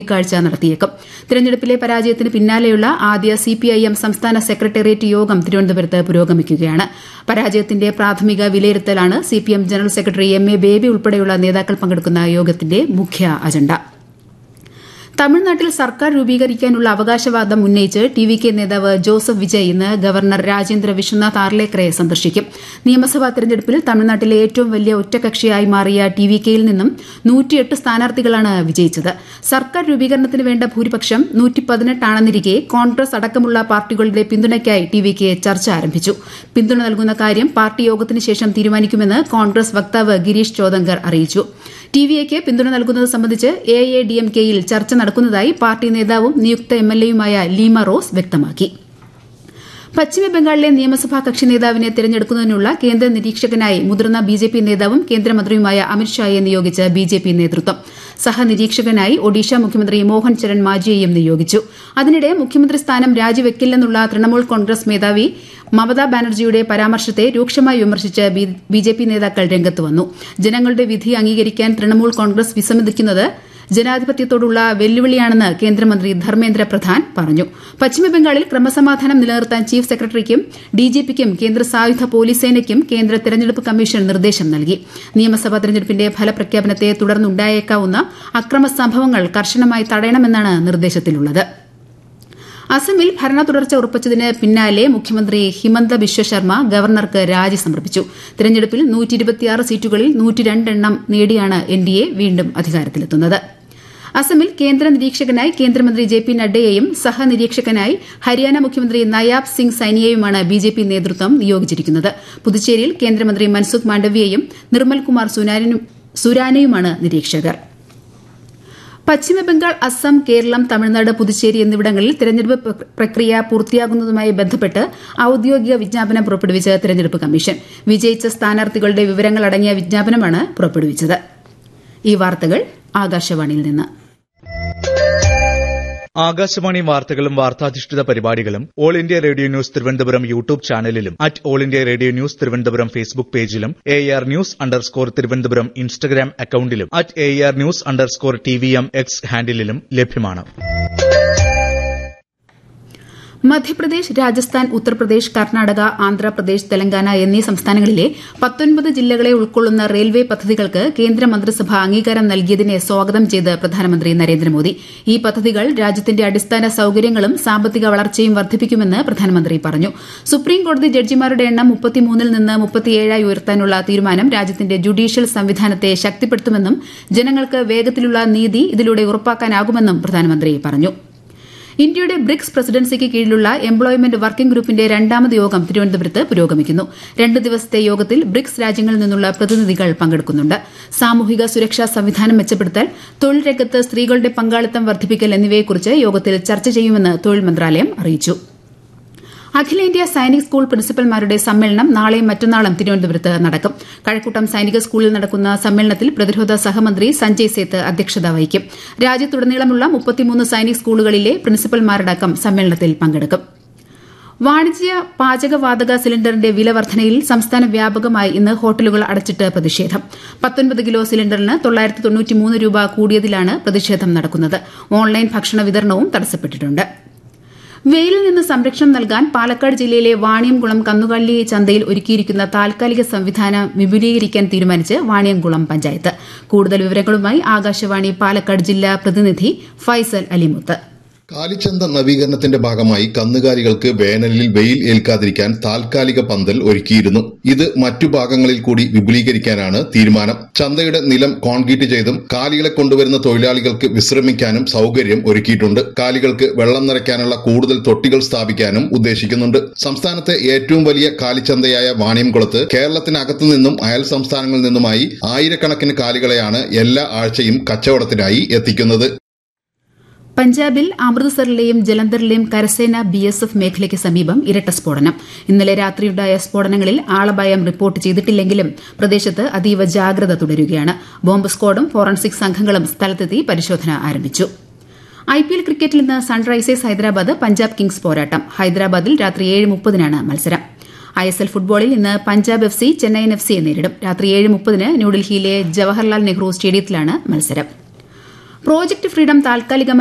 കൂടിക്കാഴ്ച നടത്തിയേക്കും തിരഞ്ഞെടുപ്പിലെ പരാജയത്തിന് പിന്നാലെയുള്ള ആദ്യ സിപിഐഎം സംസ്ഥാന സെക്രട്ടേറിയറ്റ് യോഗം തിരുവനന്തപുരത്ത് പുരോഗമിക്കുകയാണ് പരാജയത്തിന്റെ പ്രാഥമിക വിലയിരുത്തലാണ് CPM general secretary M A Baby ഉൾപ്പെടെയുള്ള നേതാക്കൾ പങ്കെടുക്കുന്ന യോഗത്തിന്റെ മുഖ്യ അജണ്ട തമിഴ്നാട്ടിൽ സർക്കാർ രൂപീകരിക്കാനുള്ള അവകാശവാദം ഉന്നയിച്ച് ടി വി കെ നേതാവ് ജോസഫ് വിജയ് ഇന്ന് ഗവർണർ രാജേന്ദ്ര വിശ്വനാഥ് ആർലേക്കറെ സന്ദർശിക്കും നിയമസഭാ തെരഞ്ഞെടുപ്പിൽ തമിഴ്നാട്ടിലെ ഏറ്റവും വലിയ ഒറ്റകക്ഷിയായി മാറിയ ടി വി കെയിൽ നിന്നും നൂറ്റിയെട്ട് സ്ഥാനാർത്ഥികളാണ് വിജയിച്ചത് സർക്കാർ രൂപീകരണത്തിന് വേണ്ട ഭൂരിപക്ഷം നൂറ്റി പതിനെട്ടാണെന്നിരിക്കെ കോൺഗ്രസ് അടക്കമുള്ള പാർട്ടികളുടെ പിന്തുണയ്ക്കായി ടി വി കെ ചർച്ച ആരംഭിച്ചു പിന്തുണ നൽകുന്ന കാര്യം പാർട്ടി യോഗത്തിന് ശേഷം തീരുമാനിക്കുമെന്ന് കോൺഗ്രസ് വക്താവ് ഗിരീഷ് ചോദങ്കർ അറിയിച്ചു ടി വി എക്ക് പിന്തുണ നൽകുന്നത് സംബന്ധിച്ച് എ എ ഡി എം കെയിൽ ചർച്ച നടക്കുന്നതായി പാർട്ടി നേതാവും നിയുക്ത എം എൽ എയുമായ ലീമ റോസ് വ്യക്തമാക്കി പശ്ചിമബംഗാളിലെ നിയമസഭാ കക്ഷി നേതാവിനെ തെരഞ്ഞെടുക്കുന്നതിനുള്ള കേന്ദ്ര നിരീക്ഷകനായി മുതിർന്ന ബി ജെ പി നേതാവും കേന്ദ്രമന്ത്രിയുമായ അമിത്ഷായെ നിയോഗിച്ച് ബി ജെ പി നേതൃത്വം സഹനിരീക്ഷകനായി ഒഡീഷ മുഖ്യമന്ത്രി മോഹൻ ചരൺ മാജിയെയും നിയോഗിച്ചു അതിനിടെ മുഖ്യമന്ത്രി സ്ഥാനം രാജിവെക്കില്ലെന്നുള്ള തൃണമൂൽ കോൺഗ്രസ് മേധാവി മമതാ ബാനർജിയുടെ പരാമർശത്തെ രൂക്ഷമായി വിമർശിച്ച് ബി ജെ പി നേതാക്കൾ രംഗത്ത് വന്നു ജനങ്ങളുടെ വിധി അംഗീകരിക്കാൻ തൃണമൂൽ കോൺഗ്രസ് വിസമ്മതിക്കുന്നത് ജനാധിപത്യത്തോടുള്ള വെല്ലുവിളിയാണെന്ന് കേന്ദ്രമന്ത്രി ധർമ്മേന്ദ്ര പ്രധാൻ പറഞ്ഞു പശ്ചിമബംഗാളിൽ ക്രമസമാധാനം നിലനിർത്താൻ ചീഫ് സെക്രട്ടറിക്കും ഡിജിപിക്കും കേന്ദ്ര സായുധ പോലീസ് സേനയ്ക്കും കേന്ദ്ര തെരഞ്ഞെടുപ്പ് കമ്മീഷൻ നിർദ്ദേശം നൽകി നിയമസഭാ തെരഞ്ഞെടുപ്പിന്റെ ഫലപ്രഖ്യാപനത്തെ തുടർന്നുണ്ടായേക്കാവുന്ന അക്രമ സംഭവങ്ങൾ കർശനമായി തടയണമെന്നാണ് നിർദ്ദേശത്തിലുള്ളത് അസമിൽ ഭരണ തുടർച്ച ഉറപ്പിച്ചതിന് പിന്നാലെ മുഖ്യമന്ത്രി ഹിമന്ത ബിശ്വ ശർമ്മ ഗവർണർക്ക് രാജി സമർപ്പിച്ചു തെരഞ്ഞെടുപ്പിൽ സീറ്റുകളിൽ എണ്ണം നേടിയാണ് എൻ ഡി എ വീണ്ടും അധികാരത്തിലെത്തുന്നത് അസമിൽ കേന്ദ്ര നിരീക്ഷകനായി കേന്ദ്രമന്ത്രി ജെ പി നഡ്ഡയെയും സഹനിരീക്ഷകനായി ഹരിയാന മുഖ്യമന്ത്രി നയാബ് സിംഗ് സൈനിയെയുമാണ് ബി ജെ പി നേതൃത്വം നിയോഗിച്ചിരിക്കുന്നത് പുതുച്ചേരിയിൽ കേന്ദ്രമന്ത്രി മൻസുഖ് മാണ്ഡവ്യയും നിർമ്മൽകുമാർ സുരാനയുമാണ് നിരീക്ഷകർ പശ്ചിമബംഗാൾ അസം കേരളം തമിഴ്നാട് പുതുച്ചേരി എന്നിവിടങ്ങളിൽ തെരഞ്ഞെടുപ്പ് പ്രക്രിയ പൂർത്തിയാകുന്നതുമായി ബന്ധപ്പെട്ട് ഔദ്യോഗിക വിജ്ഞാപനം പുറപ്പെടുവിച്ച് തെരഞ്ഞെടുപ്പ് കമ്മീഷൻ വിജയിച്ച സ്ഥാനാർത്ഥികളുടെ വിവരങ്ങൾ അടങ്ങിയ വിജ്ഞാപനമാണ് പുറപ്പെടുവിച്ചത് ഈ വാർത്തകൾ ആകാശവാണിയിൽ നിന്ന് ആകാശവാണി വാർത്തകളും വാർത്താധിഷ്ഠിത പരിപാടികളും all India radio news Thiruvananthapuram YouTube ചാനലിലും at all India radio news Thiruvananthapuram Facebook പേജിലും A R news underscore Thiruvananthapuram Instagram അക്കൌണ്ടിലും at A R news underscore T V M X ഹാൻഡിലും ലഭ്യമാണ് മധ്യപ്രദേശ് രാജസ്ഥാൻ ഉത്തർപ്രദേശ് കർണാടക ആന്ധ്രാപ്രദേശ് തെലങ്കാന എന്നീ സംസ്ഥാനങ്ങളിലെ പത്തൊൻപത് ജില്ലകളെ ഉൾക്കൊള്ളുന്ന റെയിൽവേ പദ്ധതികൾക്ക് കേന്ദ്ര മന്ത്രിസഭ അംഗീകാരം നൽകിയതിനെ സ്വാഗതം ചെയ്ത് പ്രധാനമന്ത്രി നരേന്ദ്രമോദി ഈ പദ്ധതികൾ രാജ്യത്തിന്റെ അടിസ്ഥാന സൌകര്യങ്ങളും സാമ്പത്തിക വളർച്ചയും വർദ്ധിപ്പിക്കുമെന്ന് പ്രധാനമന്ത്രി പറഞ്ഞു സുപ്രീംകോടതി ജഡ്ജിമാരുടെ എണ്ണം മുപ്പത്തിമൂന്നിൽ നിന്ന് മുപ്പത്തിയേഴായി ഉയർത്താനുള്ള തീരുമാനം രാജ്യത്തിന്റെ ജുഡീഷ്യൽ സംവിധാനത്തെ ശക്തിപ്പെടുത്തുമെന്നും ജനങ്ങൾക്ക് വേഗത്തിലുള്ള നീതി ഇതിലൂടെ ഉറപ്പാക്കാനാകുമെന്നും പ്രധാനമന്ത്രി പറഞ്ഞു ഇന്ത്യയുടെ ബ്രിക്സ് പ്രസിഡൻസിക്ക് കീഴിലുള്ള എംപ്ലോയ്മെന്റ് വർക്കിംഗ് ഗ്രൂപ്പിന്റെ രണ്ടാമത് യോഗം തിരുവനന്തപുരത്ത് പുരോഗമിക്കുന്നു രണ്ട് ദിവസത്തെ യോഗത്തിൽ ബ്രിക്സ് രാജ്യങ്ങളിൽ നിന്നുള്ള പ്രതിനിധികൾ പങ്കെടുക്കുന്നുണ്ട് സാമൂഹിക സുരക്ഷാ സംവിധാനം മെച്ചപ്പെടുത്തൽ തൊഴിൽ രംഗത്ത് സ്ത്രീകളുടെ പങ്കാളിത്തം വർദ്ധിപ്പിക്കൽ എന്നിവയെക്കുറിച്ച് യോഗത്തിൽ ചർച്ച ചെയ്യുമെന്ന് തൊഴിൽ മന്ത്രാലയം അറിയിച്ചു അഖിലേന്ത്യാ സൈനിക് സ്കൂൾ പ്രിൻസിപ്പൽമാരുടെ സമ്മേളനം നാളെയും മറ്റന്നാളും തിരുവനന്തപുരത്ത് നടക്കും കഴക്കൂട്ടം സൈനിക സ്കൂളിൽ നടക്കുന്ന സമ്മേളനത്തിൽ പ്രതിരോധ സഹമന്ത്രി സഞ്ജയ് സേത്ത് അധ്യക്ഷത വഹിക്കും രാജ്യത്തുടനീളമുള്ള മുപ്പത്തിമൂന്ന് സൈനിക് സ്കൂളുകളിലെ പ്രിൻസിപ്പൽമാരടക്കം സമ്മേളനത്തിൽ പങ്കെടുക്കും വാണിജ്യ പാചകവാതക സിലിണ്ടറിന്റെ വില വർധനയിൽ സംസ്ഥാന വ്യാപകമായി ഇന്ന് ഹോട്ടലുകൾ അടച്ചിട്ട് പ്രതിഷേധം പത്തൊൻപത് കിലോ സിലിണ്ടറിന് തൊള്ളായിരത്തി തൊണ്ണൂറ്റിമൂന്ന് രൂപ കൂടിയതിലാണ് പ്രതിഷേധം നടക്കുന്നത് ഓൺലൈൻ ഭക്ഷണ വിതരണവും തടസ്സപ്പെട്ടിട്ടുണ്ട് വെയിലിൽ നിന്ന് സംരക്ഷണം നൽകാൻ പാലക്കാട് ജില്ലയിലെ വാണിയംകുളം കന്നുകാലി ചന്തയിൽ ഒരുക്കിയിരിക്കുന്ന താൽക്കാലിക സംവിധാനം വിപുലീകരിക്കാൻ തീരുമാനിച്ച് വാണിയംകുളം പഞ്ചായത്ത് കൂടുതൽ വിവരങ്ങളുമായി ആകാശവാണി പാലക്കാട് ജില്ലാ പ്രതിനിധി ഫൈസൽ അലിമുത്ത് കാലിച്ചന്ത നവീകരണത്തിന്റെ ഭാഗമായി കന്നുകാലികൾക്ക് വേനലിൽ വെയിൽ ഏൽക്കാതിരിക്കാൻ താൽക്കാലിക പന്തൽ ഒരുക്കിയിരുന്നു ഇത് മറ്റു ഭാഗങ്ങളിൽ കൂടി വിപുലീകരിക്കാനാണ് തീരുമാനം ചന്തയുടെ നിലം കോൺക്രീറ്റ് ചെയ്തും കാലികളെ കൊണ്ടുവരുന്ന തൊഴിലാളികൾക്ക് വിശ്രമിക്കാനും സൌകര്യം ഒരുക്കിയിട്ടുണ്ട് കാലികൾക്ക് വെള്ളം നിറയ്ക്കാനുള്ള കൂടുതൽ തൊട്ടികൾ സ്ഥാപിക്കാനും ഉദ്ദേശിക്കുന്നുണ്ട് സംസ്ഥാനത്തെ ഏറ്റവും വലിയ കാലിച്ചന്തയായ വാണിയംകുളത്ത് കേരളത്തിനകത്തു നിന്നും അയൽ സംസ്ഥാനങ്ങളിൽ നിന്നുമായി ആയിരക്കണക്കിന് കാലികളെയാണ് എല്ലാ ആഴ്ചയും കച്ചവടത്തിനായി എത്തിക്കുന്നത് പഞ്ചാബിൽ അമൃത്സറിലെയും ജലന്ധറിലെയും കരസേന ബി എസ് എഫ് മേഖലയ്ക്ക് സമീപം ഇരട്ട സ്ഫോടനം ഇന്നലെ രാത്രിയുണ്ടായ സ്ഫോടനങ്ങളിൽ ആളപായം റിപ്പോർട്ട് ചെയ്തിട്ടില്ലെങ്കിലും പ്രദേശത്ത് അതീവ ജാഗ്രത തുടരുകയാണ് ബോംബ് സ്ക്വാഡും ഫോറൻസിക് സംഘങ്ങളും സ്ഥലത്തെത്തി പരിശോധന ആരംഭിച്ചു ഐപിഎൽ ക്രിക്കറ്റിൽ ഇന്ന് സൺറൈസേഴ്സ് ഹൈദരാബാദ് പഞ്ചാബ് കിങ്സ് പോരാട്ടം ഹൈദരാബാദിൽ രാത്രി ഏഴ് മുപ്പതിനാണ് മത്സരം ഐ എസ് എൽ ഫുട്ബോളിൽ ഇന്ന് Punjab F C Chennaiyin F സിയെ നേരിടും രാത്രി ഏഴ് മുപ്പതിന് ന്യൂഡൽഹിയിലെ ജവഹർലാൽ നെഹ്റു സ്റ്റേഡിയത്തിലാണ് മത്സരം പ്രോജക്ട് ഫ്രീഡം താൽക്കാലികമായി